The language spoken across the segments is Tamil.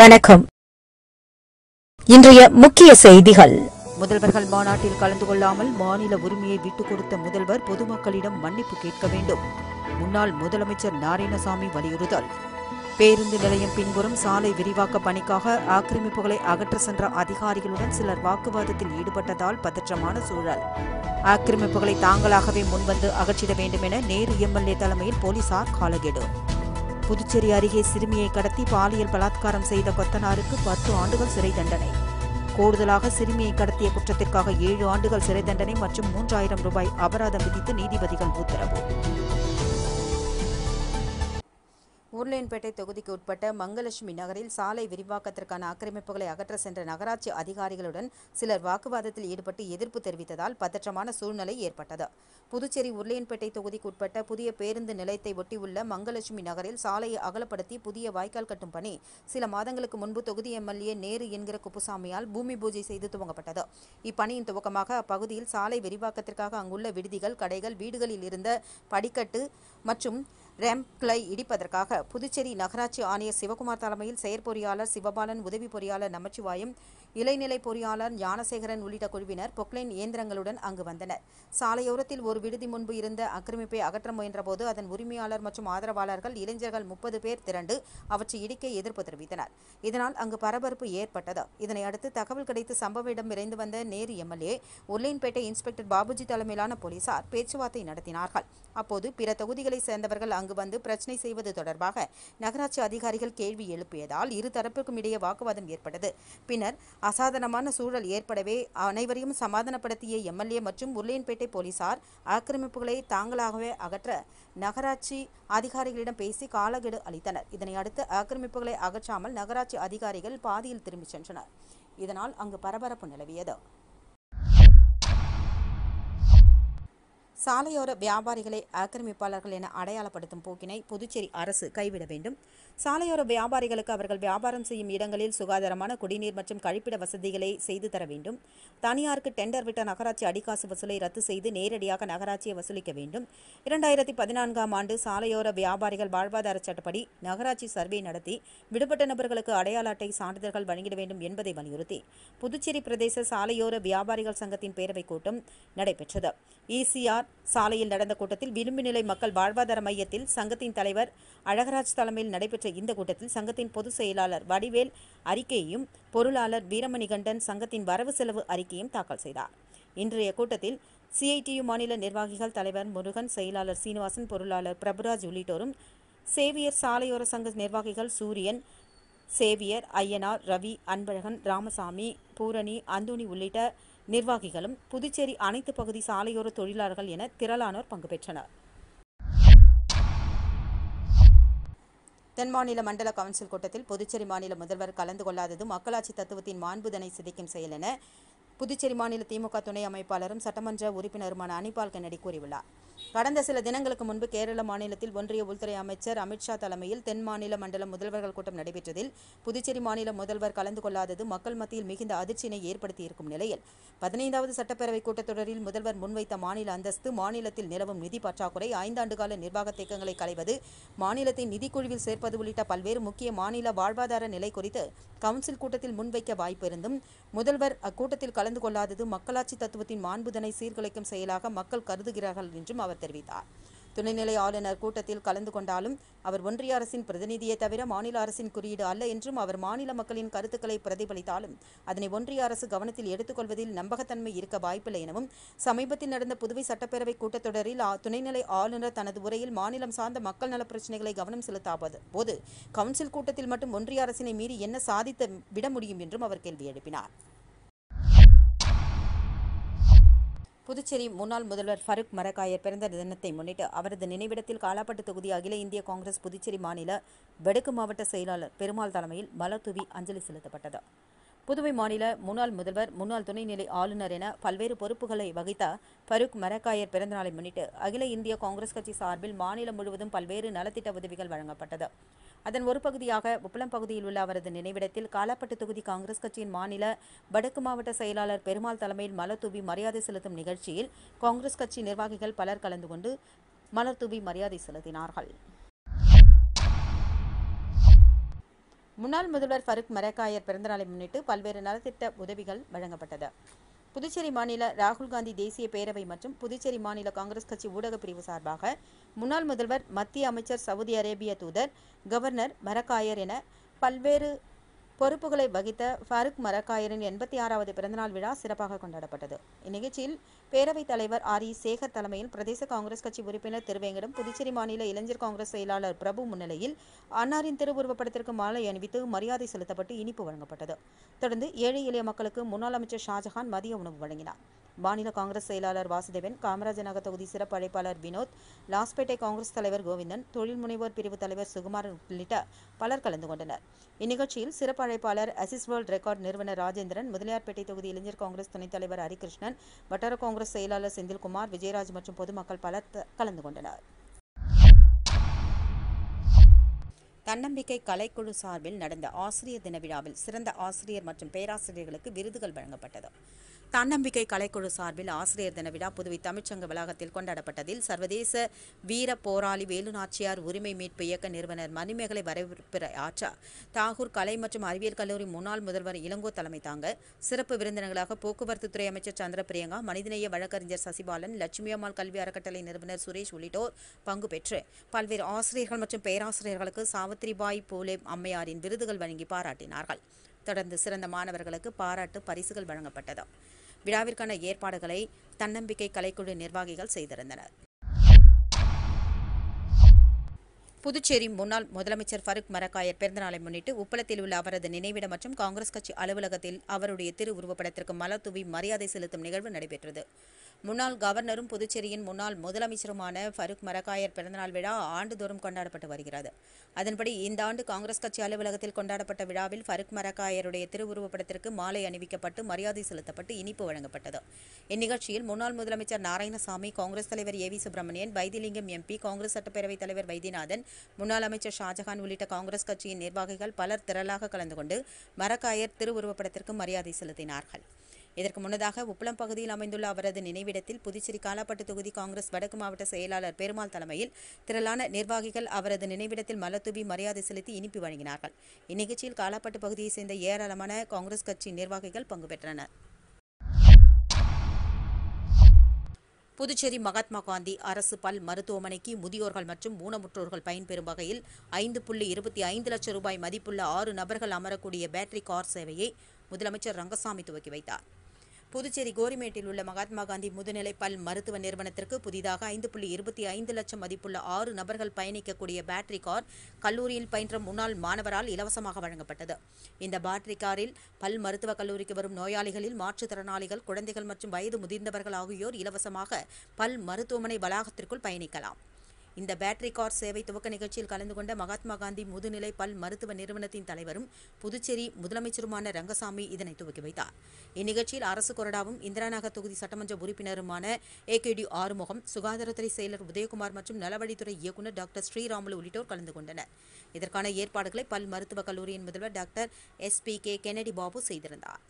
வணக்கம் இன்றைய முக்கிய செய்திகள் முதல்வர்கள் மாநாட்டில் கலந்து கொள்ளாமல் மாநில உரிமையை விட்டுக் கொடுத்த முதல்வர் பொதுமக்களிடம் மன்னிப்பு கேட்க வேண்டும் முன்னாள் முதலமைச்சர் நாராயணசாமி வலியுறுத்தல் பேருந்து நிலையம் பின்புறம் சாலை விரிவாக்க பணிக்காக ஆக்கிரமிப்புகளை அகற்ற சென்ற அதிகாரிகளுடன் சிலர் வாக்குவாதத்தில் ஈடுபட்டதால் பதற்றமான சூழல் ஆக்கிரமிப்புகளை தாங்களாகவே முன்வந்து அகற்றிட வேண்டும் என நேரு எம்எல்ஏ தலைமையில் போலீசார் காலக்கெடு புதுச்சேரி அருகே சிறுமியை கடத்தி பாலியல் பலாத்காரம் செய்த கொத்தனாருக்கு பத்து ஆண்டுகள் சிறை தண்டனை கூடுதலாக சிறுமியை கடத்திய குற்றத்திற்காக ஏழு ஆண்டுகள் சிறை தண்டனை மற்றும் மூன்றாயிரம் ரூபாய் அபராதம் விதித்து நீதிபதிகள் உத்தரவு உருளையன்பேட்டை தொகுதிக்கு உட்பட்ட மங்கலட்சுமி நகரில் சாலை விரிவாக்கத்திற்கான ஆக்கிரமிப்புகளை அகற்ற சென்ற நகராட்சி அதிகாரிகளுடன் சிலர் வாக்குவாதத்தில் ஈடுபட்டு எதிர்ப்பு தெரிவித்ததால் பதற்றமான சூழ்நிலை ஏற்பட்டது புதுச்சேரி உருளையன்பேட்டை தொகுதிக்கு உட்பட்ட புதிய பேருந்து நிலையத்தை ஒட்டியுள்ள மங்கலட்சுமி நகரில் சாலையை அகலப்படுத்தி புதிய வாய்க்கால் கட்டும் பணி சில மாதங்களுக்கு முன்பு தொகுதி எம்எல்ஏ நேரு என்கிற குப்புசாமியால் பூமி பூஜை செய்து துவங்கப்பட்டது இப்பணியின் துவக்கமாக அப்பகுதியில் சாலை விரிவாக்கத்திற்காக அங்குள்ள விடுதிகள் கடைகள் வீடுகளில் இருந்த படிக்கட்டு மற்றும் ரேம்ப்களை இடிப்பதற்காக புதுச்சேரி நகராட்சி ஆணையர் சிவகுமார் தலைமையில் செயற்பொறியாளர் சிவபாலன் உதவி பொறியாளர் நமச்சிவாயம் இளைநிலை பொறியாளர் ஞானசேகரன் உள்ளிட்ட குழுவினர் பொக்லைன் இயந்திரங்களுடன் அங்கு வந்தனர் சாலையோரத்தில் ஒரு விடுதி முன்பு இருந்த ஆக்கிரமிப்பை அகற்ற முயன்றபோது அதன் உரிமையாளர் மற்றும் ஆதரவாளர்கள் இளைஞர்கள் முப்பது பேர் திரண்டு அவற்றை இடிக்க எதிர்ப்பு தெரிவித்தனர் இதனால் அங்கு பரபரப்பு ஏற்பட்டது இதனை அடுத்து தகவல் கிடைத்து சம்பவ இடம் விரைந்து வந்த நேரு எம்எல்ஏ உருளையன்பேட்டை இன்ஸ்பெக்டர் பாபுஜி தலைமையிலான போலீசார் பேச்சுவார்த்தை நடத்தினார்கள் அப்போது பிற தொகுதிகளை சேர்ந்தவர்கள் அங்கு வந்து பிரச்சனை செய்வது தொடர்பாக நகராட்சி அதிகாரிகள் கேள்வி எழுப்பியதால் இரு தரப்புக்கும் இடையே வாக்குவாதம் ஏற்பட்டது பின்னர் அசாதாரணமான சூழல் ஏற்படவே அனைவரையும் சமாதானப்படுத்திய எம்எல்ஏ மற்றும் உருளையன்பேட்டை போலீசார் ஆக்கிரமிப்புகளை தாங்களாகவே அகற்ற நகராட்சி அதிகாரிகளிடம் பேசி காலக்கெடு அளித்தனர் இதனை அடுத்து ஆக்கிரமிப்புகளை அகற்றாமல் நகராட்சி அதிகாரிகள் பாதியில் திரும்பிச் சென்றனர் இதனால் அங்கு பரபரப்பு நிலவியது சாலையோர வியாபாரிகளை ஆக்கிரமிப்பாளர்கள் என அடையாளப்படுத்தும் போக்கினை புதுச்சேரி அரசு கைவிட வேண்டும் சாலையோர வியாபாரிகளுக்கு அவர்கள் வியாபாரம் செய்யும் இடங்களில் சுகாதாரமான குடிநீர் மற்றும் கழிப்பிட வசதிகளை செய்து தர வேண்டும் தனியாருக்கு டெண்டர் விட்ட நகராட்சி அடிக்காசு வசூலை ரத்து செய்து நேரடியாக நகராட்சியை வசூலிக்க வேண்டும் இரண்டாயிரத்தி பதினான்காம் ஆண்டு சாலையோர வியாபாரிகள் வாழ்வாதார சட்டப்படி நகராட்சி சர்வே நடத்தி விடுபட்ட நபர்களுக்கு அடையாள அட்டை சான்றிதழ்கள் வழங்கிட வேண்டும் என்பதை வலியுறுத்தி புதுச்சேரி பிரதேச சாலையோர வியாபாரிகள் சங்கத்தின் பேரவைக் கூட்டம் நடைபெற்றது இசிஆர் சாலையில் நடந்த கூட்டத்தில் விளிம்பு நிலை மக்கள் வாழ்வாதார மையத்தில் சங்கத்தின் தலைவர் அழகராஜ் தலைமையில் நடைபெற்ற இந்த கூட்டத்தில் சங்கத்தின் பொதுச் செயலாளர் வடிவேல் அறிக்கையையும் பொருளாளர் வீரமணிகண்டன் சங்கத்தின் வரவு செலவு அறிக்கையும் தாக்கல் செய்தார் இன்றைய கூட்டத்தில் சிஐடியு மாநில நிர்வாகிகள் தலைவர் முருகன் செயலாளர் சீனிவாசன் பொருளாளர் பிரபுராஜ் உள்ளிட்டோரும் சேவியர் சாலையோர சங்க நிர்வாகிகள் சூரியன் சேவியர் ஐயனார் ரவி அன்பழகன் ராமசாமி பூரணி அந்தோணி உள்ளிட்ட நிர்வாகிகளும் புதுச்சேரி அனைத்து பகுதி சாலையோர தொழிலாளர்கள் என திரளானோர் பங்கு பெற்றனர் தென் மாநில மண்டல கவுன்சில் கூட்டத்தில் புதுச்சேரி மாநில முதல்வர் கலந்து கொள்ளாதது மக்களாட்சி தத்துவத்தின் மாண்புதனை சிதைக்கும் செயல் என புதுச்சேரி மாநில திமுக துணை அமைப்பாளரும் சட்டமன்ற உறுப்பினருமான அனிபால் கென்னடி கூறியுள்ளார் கடந்த சில தினங்களுக்கு முன்பு கேரள மாநிலத்தில் ஒன்றிய உள்துறை அமைச்சர் அமித்ஷா தலைமையில் தென் மாநில மண்டல முதல்வர்கள் கூட்டம் நடைபெற்றதில் புதுச்சேரி மாநில முதல்வர் கலந்து கொள்ளாதது மக்கள் மத்தியில் மிகுந்த அதிர்ச்சியினை ஏற்படுத்தியிருக்கும் நிலையில் பதினைந்தாவது சட்டப்பேரவை கூட்டத்தொடரில் முதல்வர் முன்வைத்த மாநில அந்தஸ்து மாநிலத்தில் நிலவும் நிதி பற்றாக்குறை ஐந்தாண்டு கால நிர்வாக தேக்கங்களை களைவது மாநிலத்தை நிதிக்குழுவில் சேர்ப்பது உள்ளிட்ட பல்வேறு முக்கிய மாநில வாழ்வாதார நிலை குறித்து கவுன்சில் கூட்டத்தில் முன்வைக்க வாய்ப்பு இருந்தும் முதல்வர் அக்கூட்டத்தில் கலந்து கொள்ளாதது மக்களாட்சி தத்துவத்தின் மாண்புதனை சீர்குலைக்கும் செயலாக மக்கள் கருதுகிறார்கள் என்றும் அவர் தெரிவித்தார் துணைநிலை ஆளுநர் கூட்டத்தில் கலந்து கொண்டாலும் அவர் ஒன்றிய அரசின் பிரதிநிதியை தவிர மாநில அரசின் குறியீடு அல்ல என்றும் அவர் மாநில மக்களின் கருத்துக்களை பிரதிபலித்தாலும் அதனை ஒன்றிய அரசு கவனத்தில் எடுத்துக்கொள்வதில் நம்பகத்தன்மை இருக்க வாய்ப்பில்லை எனவும் சமீபத்தில் நடந்த புதுவை சட்டப்பேரவை கூட்டத்தொடரில் ஆ- துணைநிலை ஆளுநர் தனது உரையில் மாநிலம் சார்ந்த மக்கள் நல பிரச்சினைகளை கவனம் செலுத்தாத போது கவுன்சில் கூட்டத்தில் மட்டும் ஒன்றிய அரசினை மீறி என்ன சாதித்து விட முடியும் என்றும் அவர் கேள்வி எழுப்பினார் புதுச்சேரி முன்னாள் முதல்வர் ஃபருக் மரக்காயர் பிறந்த தினத்தை முன்னிட்டு அவரது நினைவிடத்தில் காலாப்பட்டு தொகுதி அகில இந்திய காங்கிரஸ் புதுச்சேரி மாநில வடக்கு மாவட்ட செயலாளர் பெருமாள் தலைமையில் மலர் தூவி அஞ்சலி செலுத்தப்பட்டது புதுவை மாநில முன்னாள் முதல்வர் முன்னாள் துணைநிலை ஆளுநர் என பல்வேறு பொறுப்புகளை வகித்த ஃபருக் மரக்காயர் பிறந்தநாளை முன்னிட்டு அகில இந்திய காங்கிரஸ் கட்சி சார்பில் மாநிலம் முழுவதும் பல்வேறு நலத்திட்ட உதவிகள் வழங்கப்பட்டது அதன் ஒரு பகுதியாக உப்பளம் பகுதியில் உள்ள அவரது நினைவிடத்தில் காலாப்பட்டு தொகுதி காங்கிரஸ் கட்சியின் மாநில வடக்கு மாவட்ட செயலாளர் பெருமாள் தலைமையில் மலர் தூவி மரியாதை செலுத்தும் நிகழ்ச்சியில் காங்கிரஸ் கட்சி நிர்வாகிகள் பலர் கலந்து கொண்டு மலர் தூவி மரியாதை செலுத்தினார்கள் முன்னாள் முதல்வர் ஃபருக் மரக்காயர் பிறந்தநாளை முன்னிட்டு பல்வேறு நலத்திட்ட உதவிகள் வழங்கப்பட்டது புதுச்சேரி மாநில ராகுல் காந்தி தேசிய பேரவை மற்றும் புதுச்சேரி மாநில காங்கிரஸ் கட்சி ஊடகப் பிரிவு சார்பாக முன்னாள் முதல்வர் மத்திய அமைச்சர் சவுதி அரேபிய தூதர் கவர்னர் மரக்காயர் என பல்வேறு பொறுப்புகளை வகித்த ஃபாரூக் மரக்காயரின் எண்பத்தி ஆறாவது பிறந்தநாள் விழா சிறப்பாக கொண்டாடப்பட்டது இந்நிகழ்ச்சியில் பேரவைத் தலைவர் ஆர் இ சேகர் தலைமையில் பிரதேச காங்கிரஸ் கட்சி உறுப்பினர் திருவேங்கடம் புதுச்சேரி மாநில இளைஞர் காங்கிரஸ் செயலாளர் பிரபு முன்னிலையில் அன்னாரின் திருவுருவப் படத்திற்கு மாலை அணிவித்து மரியாதை செலுத்தப்பட்டு இனிப்பு வழங்கப்பட்டது தொடர்ந்து ஏழை எளிய மக்களுக்கு முன்னாள் அமைச்சர் ஷாஜஹான் மதிய உணவு வழங்கினார் மாநில காங்கிரஸ் செயலாளர் வாசுதேவன் காமராஜர் நகர் தொகுதி சிறப்பு அழைப்பாளர் வினோத் லாஸ்பேட்டை காங்கிரஸ் தலைவர் கோவிந்தன் தொழில் முனைவோர் பிரிவு தலைவர் சுகுமார் உள்ளிட்ட பலர் கலந்து கொண்டனர் இந்நிகழ்ச்சியில் சிறப்பு அழைப்பாளர் அசிஸ் வேர்ல்ட் ரெக்கார்ட் நிறுவனர் ராஜேந்திரன் முதலியார்பேட்டை தொகுதி இளைஞர் காங்கிரஸ் துணைத் தலைவர் ஹரிகிருஷ்ணன் வட்டார காங்கிரஸ் செயலாளர் செந்தில்குமார் விஜயராஜ் மற்றும் பொதுமக்கள் பலர் த- கலந்து கொண்டனர் தன்னம்பிக்கை கலைக்குழு சார்பில் நடந்த ஆசிரியர் தின விழாவில் சிறந்த ஆசிரியர் மற்றும் பேராசிரியர்களுக்கு விருதுகள் வழங்கப்பட்டது தன்னம்பிக்கை கலைக்குழு சார்பில் ஆசிரியர் தின விழா புதுவை தமிழ்ச்சங்க வளாகத்தில் கொண்டாடப்பட்டதில் சர்வதேச வீர போராளி வேலுநாச்சியார் உரிமை மீட்பு இயக்க நிறுவனர் மணிமேகலை வரவேற்புரை ஆற்ற தாகூர் கலை மற்றும் அறிவியல் கல்லூரி முன்னாள் முதல்வர் இளங்கோ தலைமை தாங்க சிறப்பு விருந்தினர்களாக போக்குவரத்து துறை அமைச்சர் சந்திர பிரியங்கா மனிதநேய வழக்கறிஞர் சசிபாலன் லட்சுமி அம்மாள் கல்வி அறக்கட்டளை நிறுவனர் சுரேஷ் உள்ளிட்டோர் பங்கு பெற்று பல்வேறு ஆசிரியர்கள் மற்றும் பேராசிரியர்களுக்கு சாவித்திரிபாய் பூலே அம்மையாரின் விருதுகள் வழங்கி பாராட்டினார்கள் தொடர்ந்து சிறந்த மாணவர்களுக்கு பாராட்டு பரிசுகள் வழங்கப்பட்டது விழாவிற்கான ஏற்பாடுகளை தன்னம்பிக்கை கலைக்குழு நிர்வாகிகள் செய்திருந்தனர் புதுச்சேரி முன்னாள் முதலமைச்சர் ஃபருக் மரக்காயர் பிறந்தநாளை முன்னிட்டு உப்பளத்தில் உள்ள அவரது நினைவிடம் மற்றும் காங்கிரஸ் கட்சி அலுவலகத்தில் அவருடைய திருவுருவப்படத்திற்கு மலர் தூவி மரியாதை செலுத்தும் நிகழ்வு நடைபெற்றது முன்னாள் கவர்னரும் புதுச்சேரியின் முன்னாள் முதலமைச்சருமான ஃபருக் மரக்காயர் பிறந்தநாள் விழா ஆண்டுதோறும் கொண்டாடப்பட்டு வருகிறது அதன்படி இந்த ஆண்டு காங்கிரஸ் கட்சி அலுவலகத்தில் கொண்டாடப்பட்ட விழாவில் ஃபருக் மரக்காயருடைய திருவுருவப்படத்திற்கு மாலை அணிவிக்கப்பட்டு மரியாதை செலுத்தப்பட்டு இனிப்பு வழங்கப்பட்டது இந்நிகழ்ச்சியில் முன்னாள் முதலமைச்சர் நாராயணசாமி காங்கிரஸ் தலைவர் A V Subramanian Vaithilingam MP Congress சட்டப்பேரவைத் தலைவர் வைத்தியநாதன் முன்னாள் அமைச்சர் ஷாஜகான் உள்ளிட்ட காங்கிரஸ் கட்சியின் நிர்வாகிகள் பலர் திரளாக கலந்து கொண்டு மரக்காயர் திருவுருவப்படத்திற்கு மரியாதை செலுத்தினார்கள் இதற்கு முன்னதாக உப்பளம் பகுதியில் அமைந்துள்ள அவரது நினைவிடத்தில் புதுச்சேரி காலாப்பட்டு தொகுதி காங்கிரஸ் வடக்கு மாவட்ட செயலாளர் பெருமாள் தலைமையில் திரளான நிர்வாகிகள் அவரது நினைவிடத்தில் மலர்தூவி மரியாதை செலுத்தி இனிப்பு வழங்கினார்கள் இந்நிகழ்ச்சியில் காலாப்பட்டு பகுதியைச் சேர்ந்த ஏராளமான காங்கிரஸ் கட்சி நிர்வாகிகள் பங்கு பெற்றனர் புதுச்சேரி மகாத்மா காந்தி அரசு பல் மருத்துவமனைக்கு முதியோர்கள் மற்றும் ஊனமுற்றோர்கள் பயன்பெறும் வகையில் ஐந்து புள்ளி இருபத்தி ஐந்து லட்சம் ரூபாய் மதிப்புள்ள ஆறு நபர்கள் அமரக்கூடிய பேட்டரி கார் சேவையை முதலமைச்சர் ரங்கசாமி துவக்கி வைத்தார் புதுச்சேரி கோரிமேட்டில் உள்ள மகாத்மா காந்தி முதுநிலை பல் மருத்துவ நிறுவனத்திற்கு புதிதாக ஐந்து புள்ளி இருபத்தி ஐந்து லட்சம் மதிப்புள்ள ஆறு நபர்கள் பயணிக்கக்கூடிய பேட்டரி கார் கல்லூரியில் பயின்ற முன்னாள் மாணவரால் இலவசமாக வழங்கப்பட்டது இந்த பேட்டரி காரில் பல் மருத்துவக் கல்லூரிக்கு வரும் நோயாளிகளில் மாற்றுத்திறனாளிகள் குழந்தைகள் மற்றும் வயது முதிர்ந்தவர்கள் ஆகியோர் இலவசமாக பல் மருத்துவமனை வளாகத்திற்குள் பயணிக்கலாம் இந்த பேட்டரி கார் சேவை துவக்க நிகழ்ச்சியில் கலந்து கொண்ட மகாத்மா காந்தி முதுநிலை பல் மருத்துவ நிறுவனத்தின் தலைவரும் புதுச்சேரி முதலமைச்சருமான ரங்கசாமி இதனை துவக்கி வைத்தார் இந்நிகழ்ச்சியில் அரசு கொறடாவும் இந்திராநகர் தொகுதி சட்டமன்ற உறுப்பினருமான ஏ கே டி ஆறுமுகம் சுகாதாரத்துறை செயலர் உதயகுமார் மற்றும் நலவழித்துறை இயக்குநர் டாக்டர் ஸ்ரீராமுலு உள்ளிட்டோர் கலந்து கொண்டனர் இதற்கான ஏற்பாடுகளை பல் மருத்துவக் கல்லூரியின் முதல்வர் doctor S P K Kennedy Babu செய்திருந்தார்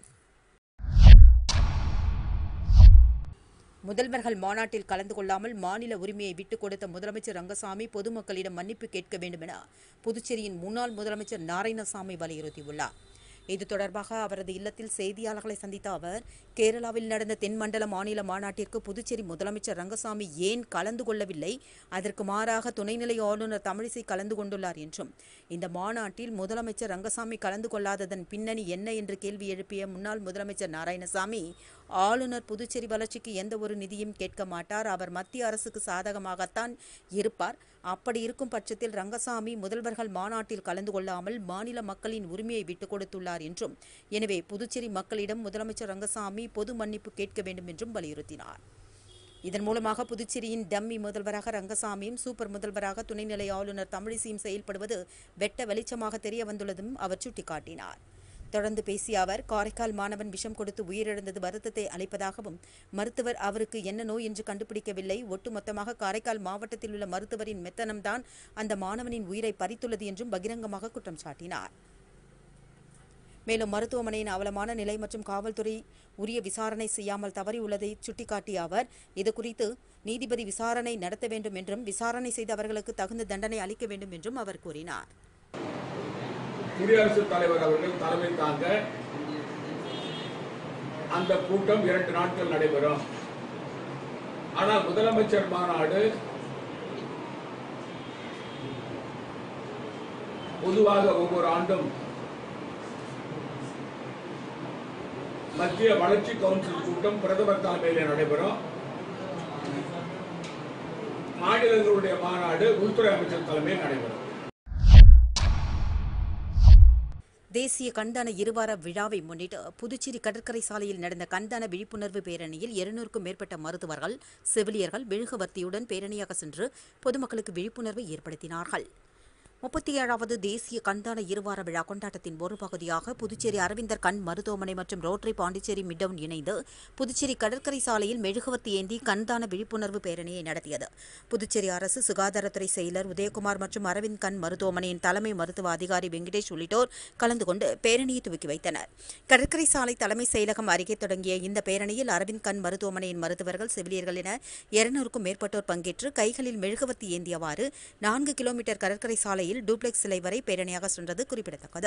முதல்வர்கள் மாநாட்டில் கலந்து கொள்ளாமல் மாநில உரிமையை விட்டுக் கொடுத்த முதலமைச்சர் ரங்கசாமி பொதுமக்களிடம் மன்னிப்பு கேட்க வேண்டும் என புதுச்சேரியின் முன்னாள் முதலமைச்சர் நாராயணசாமி வலியுறுத்தியுள்ளார் இது தொடர்பாக அவரது இல்லத்தில் செய்தியாளர்களை சந்தித்த அவர் கேரளாவில் நடந்த தென்மண்டல மாநில மாநாட்டிற்கு புதுச்சேரி முதலமைச்சர் ரங்கசாமி ஏன் கலந்து கொள்ளவில்லை அதற்கு மாறாக துணைநிலை ஆளுநர் தமிழிசை கலந்து கொண்டுள்ளார் என்றும் இந்த மாநாட்டில் முதலமைச்சர் ரங்கசாமி கலந்து கொள்ளாததன் பின்னணி என்ன என்று கேள்வி எழுப்பிய முன்னாள் முதலமைச்சர் நாராயணசாமி ஆளுநர் புதுச்சேரி வளர்ச்சிக்கு எந்த ஒரு நிதியும் கேட்க மாட்டார் அவர் மத்திய அரசுக்கு சாதகமாகத்தான் இருப்பார் அப்படி இருக்கும் பட்சத்தில் ரங்கசாமி முதல்வர்கள் மாநாட்டில் கலந்து கொள்ளாமல் மாநில மக்களின் உரிமையை விட்டுக் கொடுத்துள்ளார் என்றும் எனவே புதுச்சேரி மக்களிடம் முதலமைச்சர் ரங்கசாமி பொது மன்னிப்பு கேட்க வேண்டும் என்றும் வலியுறுத்தினார் இதன் மூலமாக புதுச்சேரியின் டம்மி முதல்வராக ரங்கசாமியும் சூப்பர் முதல்வராக துணைநிலை ஆளுநர் தமிழிசையும் செயல்படுவது வெட்ட வெளிச்சமாக தெரிய வந்துள்ளதும் அவர் சுட்டிக்காட்டினார் தொடர்ந்து பேசிய அவர் காரைக்கால் மாணவன் விஷம் கொடுத்து உயிரிழந்தது வருத்தத்தை அளிப்பதாகவும் மருத்துவர் அவருக்கு என்ன நோய் என்று கண்டுபிடிக்கவில்லை ஒட்டுமொத்தமாக காரைக்கால் மாவட்டத்தில் உள்ள மருத்துவரின் மெத்தனம்தான் அந்த மாணவனின் உயிரை பறித்துள்ளது என்றும் பகிரங்கமாக குற்றம் சாட்டினார் மேலும் மருத்துவமனையின் அவலமான நிலை மற்றும் காவல்துறை உரிய விசாரணை செய்யாமல் தவறியுள்ளதை சுட்டிக்காட்டிய அவர் இதுகுறித்து நீதிபதி விசாரணை நடத்த வேண்டும் என்றும் விசாரணை செய்த அவர்களுக்கு தகுந்த தண்டனை அளிக்க வேண்டும் என்றும் அவர் கூறினார் குடியரசுத் தலைவர் அவர்கள் தலைமை தாங்க அந்த கூட்டம் இரண்டு நாட்கள் நடைபெறும் ஆனால் முதலமைச்சர் மாநாடு பொதுவாக ஒவ்வொரு ஆண்டும் மத்திய வளர்ச்சி கவுன்சில் கூட்டம் பிரதமர் தலைமையில் நடைபெறும் மாநிலங்களுடைய மாநாடு உள்துறை அமைச்சர் தலைமையில் நடைபெறும் தேசிய கண்தான இருவார விழாவை முன்னிட்டு புதுச்சேரி கடற்கரை சாலையில் நடந்த கண்தான விழிப்புணர்வு பேரணியில் இருநூறுக்கும் மேற்பட்ட மருத்துவர்கள் செவிலியர்கள் மெழுகுவர்த்தியுடன் பேரணியாக சென்று பொதுமக்களுக்கு விழிப்புணர்வை ஏற்படுத்தினார்கள் முப்பத்தி ஏழாவது தேசிய கண்தான இருவார விழா கொண்டாட்டத்தின் ஒரு பகுதியாக புதுச்சேரி அரவிந்தர் கண் மருத்துவமனை மற்றும் ரோட்டரி பாண்டிச்சேரி மிட்டவுன் இணைந்து புதுச்சேரி கடற்கரை சாலையில் மெழுகுவர்த்தி ஏந்தி கண்தான விழிப்புணர்வு பேரணியை நடத்தியது புதுச்சேரி அரசு சுகாதாரத்துறை செயலர் உதயகுமார் மற்றும் அரவிந்த் கண் மருத்துவமனையின் தலைமை மருத்துவ அதிகாரி வெங்கடேஷ் உள்ளிட்டோர் கலந்து கொண்டு பேரணியை துவக்கி வைத்தனர் கடற்கரை சாலை தலைமை செயலகம் அருகே தொடங்கிய இந்த பேரணியில் அரவிந்த் கண் மருத்துவமனையின் மருத்துவர்கள் செவிலியர்கள் என இருநூறுக்கும் மேற்பட்டோர் பங்கேற்று கைகளில் மெழுகுவர்த்தி ஏந்தியவாறு நான்கு கிலோமீட்டர் கடற்கரை சாலையில் டூப்ளெக்ஸ் சிலை வரை பேரணியாக சென்றது குறிப்பிடத்தக்கது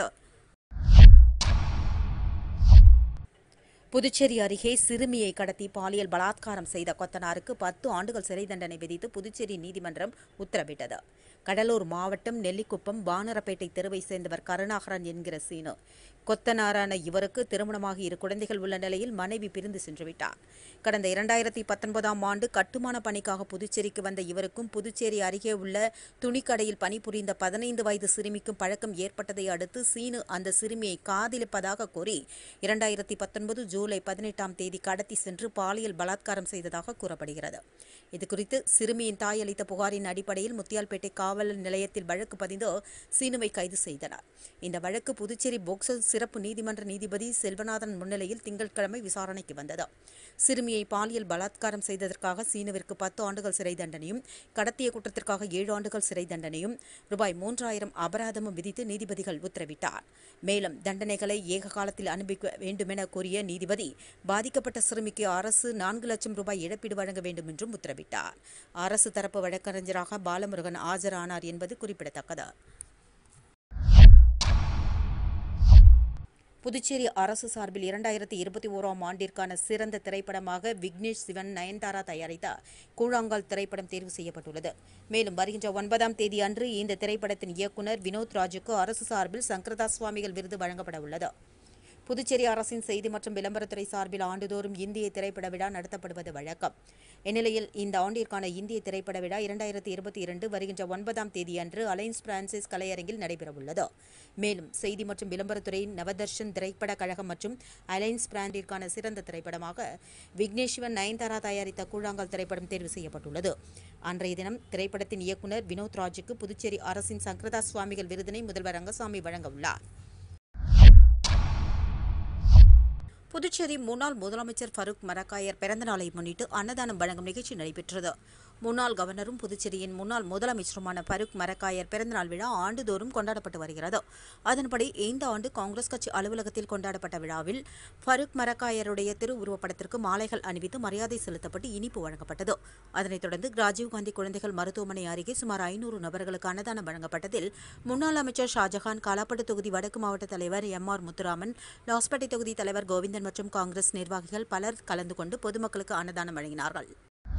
புதுச்சேரி அருகே சிறுமியை கடத்தி பாலியல் பலாத்காரம் செய்த கொத்தனாருக்கு பத்து ஆண்டுகள் சிறை தண்டனை விதித்து புதுச்சேரி நீதிமன்றம் உத்தரவிட்டது கடலூர் மாவட்டம் நெல்லிக்குப்பம் வானரப்பேட்டை தெருவை சேர்ந்தவர் கருணாகரன் என்கிற சீனு கொத்தனாரான இவருக்கு திருமணமாகி இரு குழந்தைகள் உள்ள நிலையில் மனைவி பிரிந்து சென்றுவிட்டார் கடந்த இரண்டாயிரத்தி பத்தொன்பதாம் ஆண்டு கட்டுமான பணிக்காக புதுச்சேரிக்கு வந்த இவருக்கும் புதுச்சேரி அருகே உள்ள துணிக்கடையில் பணிபுரிந்த பதினைந்து வயது சிறுமிக்கும் பழக்கம் ஏற்பட்டதை அடுத்து சீனு அந்த சிறுமியை காதலிப்பதாக கூறி இரண்டாயிரத்தி பத்தொன்பது ஜூலை பதினெட்டாம் தேதி கடத்தி சென்று பாலியல் பலாத்காரம் செய்ததாக கூறப்படுகிறது இதுகுறித்து சிறுமியின் தாய் அளித்த புகாரின் அடிப்படையில் முத்தியால்பேட்டை காவல் நிலையத்தில் வழக்கு பதிந்து சீனுவை கைது செய்தனர் இந்த வழக்கு புதுச்சேரி போக்சோ சிறப்பு நீதிமன்ற நீதிபதி செல்வநாதன் முன்னிலையில் திங்கட்கிழமை விசாரணைக்கு வந்தது சிறுமியை பாலியல் பலாத்காரம் செய்ததற்காக சீனுவிற்கு பத்து ஆண்டுகள் சிறை தண்டனையும் கடத்திய குற்றத்திற்காக ஏழு ஆண்டுகள் சிறை தண்டனையும் ரூபாய் மூன்றாயிரம் அபராதமும் விதித்து நீதிபதிகள் உத்தரவிட்டார் மேலும் தண்டனைகளை ஏக காலத்தில் அனுபவிக்க வேண்டுமென கூறிய நீதிபதி பாதிக்கப்பட்ட சிறுமிக்கு அரசு நான்கு லட்சம் ரூபாய் இழப்பீடு வழங்க வேண்டும் என்றும் உத்தரவிட்டார் அரசு தரப்பு வழக்கறிஞராக பாலமுருகன் ஆஜரானார் என்பது குறிப்பிடத்தக்கது புதுச்சேரி அரசு சார்பில் இரண்டாயிரத்தி இருபத்தி ஓராம் ஆண்டிற்கான சிறந்த திரைப்படமாக விக்னேஷ் சிவன் நயன்தாரா தயாரித்த கூழாங்கால் திரைப்படம் தேர்வு செய்யப்பட்டுள்ளது மேலும் வருகின்ற ஒன்பதாம் தேதி அன்று இந்த திரைப்படத்தின் இயக்குனர் வினோத் ராஜுக்கு அரசு சார்பில் சங்கரதாஸ் சுவாமிகள் விருது வழங்கப்பட உள்ளது புதுச்சேரி அரசின் செய்தி மற்றும் விளம்பரத்துறை சார்பில் ஆண்டுதோறும் இந்திய திரைப்பட விழா நடத்தப்படுவது வழக்கம் இந்நிலையில் இந்த ஆண்டிற்கான இந்திய திரைப்பட விழா இரண்டாயிரத்தி இருபத்தி இரண்டு வருகின்ற ஒன்பதாம் தேதியன்று அலைன்ஸ் பிரான்சிஸ் கலையரங்கில் நடைபெறவுள்ளது மேலும் செய்தி மற்றும் விளம்பரத்துறை நவதர்ஷன் திரைப்பட கழகம் மற்றும் அலைன்ஸ் பிராண்டிற்கான சிறந்த திரைப்படமாக விக்னேஷ்வன் நயன்தாரா தயாரித்த கூழாங்கல் திரைப்படம் தேர்வு செய்யப்பட்டுள்ளது அன்றைய தினம் திரைப்படத்தின் இயக்குனர் வினோத் ராஜுக்கு புதுச்சேரி அரசின் சங்கரதாஸ் சுவாமிகள் விருதினை முதல்வர் ரங்கசாமி வழங்க உள்ளார் புதுச்சேரி முன்னாள் முதலமைச்சர் ஃபரூக் மரக்காயர் பிறந்த நாளை முன்னிட்டு அன்னதானம் வழங்கும் நிகழ்ச்சி நடைபெற்றது முன்னாள் கவர்னரும் புதுச்சேரியின் முன்னாள் முதலமைச்சருமான ஃபரூக் மரக்காயர் பிறந்தநாள் விழா ஆண்டுதோறும் கொண்டாடப்பட்டு வருகிறது அதன்படி இந்த ஆண்டு காங்கிரஸ் கட்சி அலுவலகத்தில் கொண்டாடப்பட்ட விழாவில் ஃபரூக் மரக்காயருடைய திருவுருவப்படத்திற்கு மாலைகள் அணிவித்து மரியாதை செலுத்தப்பட்டு இனிப்பு வழங்கப்பட்டது அதனைத் தொடர்ந்து ராஜீவ்காந்தி குழந்தைகள் மருத்துவமனை அருகே சுமார் ஐநூறு நபர்களுக்கு அன்னதானம் வழங்கப்பட்டதில் முன்னாள் அமைச்சர் ஷாஜஹான் காலாப்பட்டு தொகுதி வடக்கு மாவட்ட தலைவர் எம் ஆர் முத்துராமன் லாஸ்பேட்டை தொகுதி தலைவர் கோவிந்தன் மற்றும் காங்கிரஸ் நிர்வாகிகள் பலர் கலந்து கொண்டு பொதுமக்களுக்கு அன்னதானம் வழங்கினார்கள்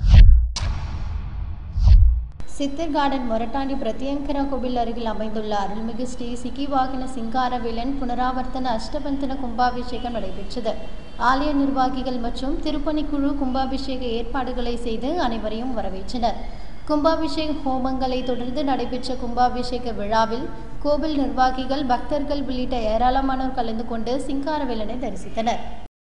சித்தர் கார்டன் மொரட்டாண்டி பிரத்யங்கரா கோவில் அருகில் அமைந்துள்ள அருள்மிகு ஸ்ரீ சிக்கிவாகன சிங்காரவேலன் புனராவர்த்தன அஷ்டபந்தன கும்பாபிஷேகம் நடைபெற்றது ஆலய நிர்வாகிகள் மற்றும் திருப்பணிக்குழு கும்பாபிஷேக ஏற்பாடுகளை செய்து அனைவரையும் வரவேற்றனர் கும்பாபிஷேக ஹோமங்களை தொடர்ந்து நடைபெற்ற கும்பாபிஷேக விழாவில் கோவில் நிர்வாகிகள் பக்தர்கள் உள்ளிட்ட ஏராளமானோர் கலந்து கொண்டு சிங்காரவேலனை தரிசித்தனர்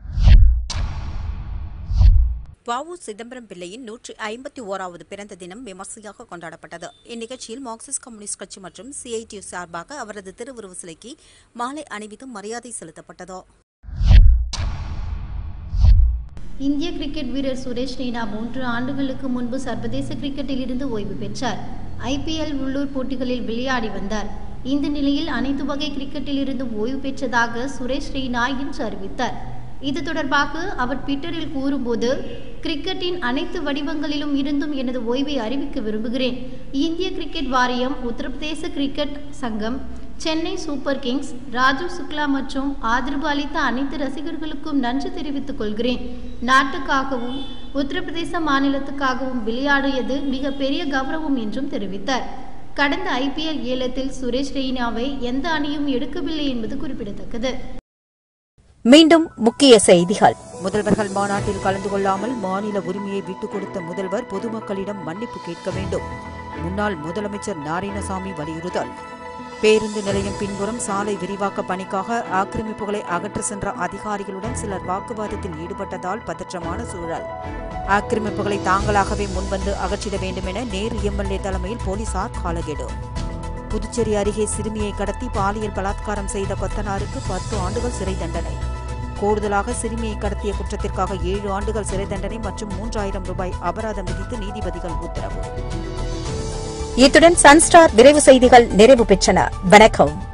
வவு சிதம்பரம் பிள்ளையின் நூற்றி ஐம்பத்தி ஓராவது பிறந்த தினம் விமர்சையாக கொண்டாடப்பட்டது இந்நிகழ்ச்சியில் மார்க்சிஸ்ட் கம்யூனிஸ்ட் கட்சி மற்றும் சிஐடி சார்பாக அவரது திருவுருவ சிலைக்கு மாலை அணிவித்து மரியாதை செலுத்தப்பட்டது இந்திய கிரிக்கெட் வீரர் சுரேஷ் ரெய்னா மூன்று ஆண்டுகளுக்கு முன்பு சர்வதேச கிரிக்கெட்டில் இருந்து ஓய்வு பெற்றார் ஐபிஎல் உள்ளூர் போட்டிகளில் விளையாடி வந்தார் இந்த நிலையில் அனைத்து வகை கிரிக்கெட்டில் இருந்தும் ஓய்வு பெற்றதாக சுரேஷ் ரெய்னா இன்று அறிவித்தார் இது தொடர்பாக அவர் ட்விட்டரில் கூறும்போது கிரிக்கெட்டின் அனைத்து வடிவங்களிலும் இருந்தும் எனது ஓய்வை அறிவிக்க விரும்புகிறேன் இந்திய கிரிக்கெட் வாரியம் உத்தரப்பிரதேச கிரிக்கெட் சங்கம் சென்னை சூப்பர் கிங்ஸ் ராஜு சுக்லா மற்றும் ஆதரவு அளித்த அனைத்து ரசிகர்களுக்கும் நன்றி தெரிவித்துக் கொள்கிறேன் நாட்டுக்காகவும் உத்தரப்பிரதேச மாநிலத்துக்காகவும் விளையாடியது மிக பெரிய கௌரவம் என்றும் தெரிவித்தார் கடந்த ஐபிஎல் ஏலத்தில் சுரேஷ் ரெய்னாவை எந்த அணியும் எடுக்கவில்லை என்பது குறிப்பிடத்தக்கது மீண்டும் முக்கிய செய்திகள் முதல்வர்கள் மாநாட்டில் கலந்து கொள்ளாமல் மாநில உரிமையை விட்டுக் கொடுத்த முதல்வர் பொதுமக்களிடம் மன்னிப்பு கேட்க வேண்டும் முன்னாள் முதலமைச்சர் நாராயணசாமி வலியுறுத்தல் பேருந்து நிலையம் பின்புறம் சாலை விரிவாக்க பணிக்காக ஆக்கிரமிப்புகளை அகற்ற சென்ற அதிகாரிகளுடன் சிலர் வாக்குவாதத்தில் ஈடுபட்டதால் பதற்றமான சூழல் ஆக்கிரமிப்புகளை தாங்களாகவே முன்வந்து அகற்றிட வேண்டும் என நேரு எம்எல்ஏ தலைமையில் போலீசார் காலக்கெடு புதுச்சேரி அருகே சிறுமியை கடத்தி பாலியல் பலாத்காரம் செய்த கொத்தனாருக்கு பத்து ஆண்டுகள் சிறை தண்டனை கூடுதலாக சிறுமியை கடத்திய குற்றத்திற்காக ஏழு ஆண்டுகள் சிறை தண்டனை மற்றும் மூன்றாயிரம் ரூபாய் அபராதம் விதித்து நீதிபதிகள் உத்தரவு இத்துடன் சன்ஸ்டார் விரைவு செய்திகள் நிறைவு பெற்றன வணக்கம்